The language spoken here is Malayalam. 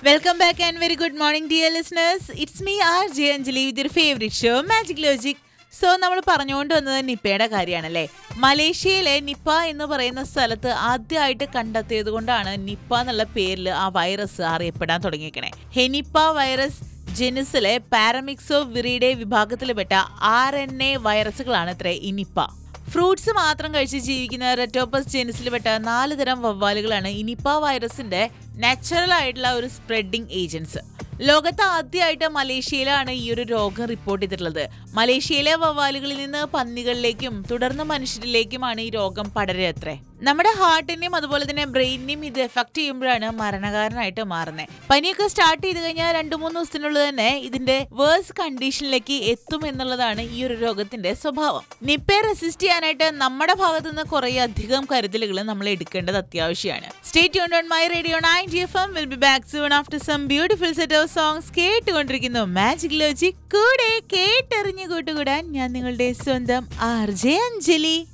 welcome back and very good morning dear listeners it's me R J Anjali with your favourite show magic logic so നമ്മൾ പറഞ്ഞുകൊണ്ട് വന്നത് നിപ്പയുടെ കാര്യമാണല്ലേ മലേഷ്യയിലെ നിപ്പ എന്ന് പറയുന്ന സ്ഥലത്ത് ആദ്യമായിട്ട് കണ്ടെത്തിയത് കൊണ്ടാണ് നിപ്പ എന്നുള്ള പേരിൽ ആ വൈറസ് അറിയപ്പെടാൻ തുടങ്ങിയേക്കണേ ഹെനിപ്പ വൈറസ് ജെനിസിലെ പാരമിക്സോ വിറിയുടെ വിഭാഗത്തിൽപ്പെട്ട ആർ എൻ എ വൈറസുകളാണ് ഇത്ര ഈ നിപ്പ ഫ്രൂട്ട്സ് മാത്രം കഴിച്ച് ജീവിക്കുന്ന റെറ്റോപ്പസ് ജെനിസിൽപ്പെട്ട നാല് തരം വവ്വാലുകളാണ് ഇനിപ്പ വൈറസിന്റെ നാച്ചുറൽ ആയിട്ടുള്ള ഒരു സ്പ്രെഡിംഗ് ഏജൻസ് ലോകത്ത് ആദ്യമായിട്ട് മലേഷ്യയിലാണ് ഈ ഒരു രോഗം റിപ്പോർട്ട് ചെയ്തിട്ടുള്ളത് മലേഷ്യയിലെ വവ്വാലുകളിൽ നിന്ന് പന്നികളിലേക്കും തുടർന്ന് മനുഷ്യരിലേക്കുമാണ് ഈ രോഗം പടരത്രേ നമ്മുടെ ഹാർട്ടിനെയും അതുപോലെ തന്നെ ബ്രെയിനിനെയും ഇത് എഫക്ട് ചെയ്യുമ്പോഴാണ് മരണകാരനായിട്ട് മാറുന്നത് പനിയൊക്കെ സ്റ്റാർട്ട് ചെയ്ത് കഴിഞ്ഞാൽ രണ്ടു മൂന്ന് ദിവസത്തിനുള്ളിൽ തന്നെ ഇതിന്റെ വേഴ്സ് കണ്ടീഷനിലേക്ക് എത്തും എന്നുള്ളതാണ് ഈ ഒരു രോഗത്തിന്റെ സ്വഭാവം നിപ്പയെ റെസിസ്റ്റ് ചെയ്യാനായിട്ട് നമ്മുടെ ഭാഗത്തു നിന്ന് കുറെ അധികം കരുതലുകൾ നമ്മൾ എടുക്കേണ്ടത് അത്യാവശ്യമാണ് stay on my radio nine G F M will be back soon after some beautiful set of songs കേട്ടുകൊണ്ടിരിക്കുന്നു മാജിക് ലോജിക് കൂടെ കേട്ടെറിഞ്ഞു കൂട്ടുകൂടാൻ ഞാൻ നിങ്ങളുടെ സ്വന്തം ആർ ജെ അഞ്ജലി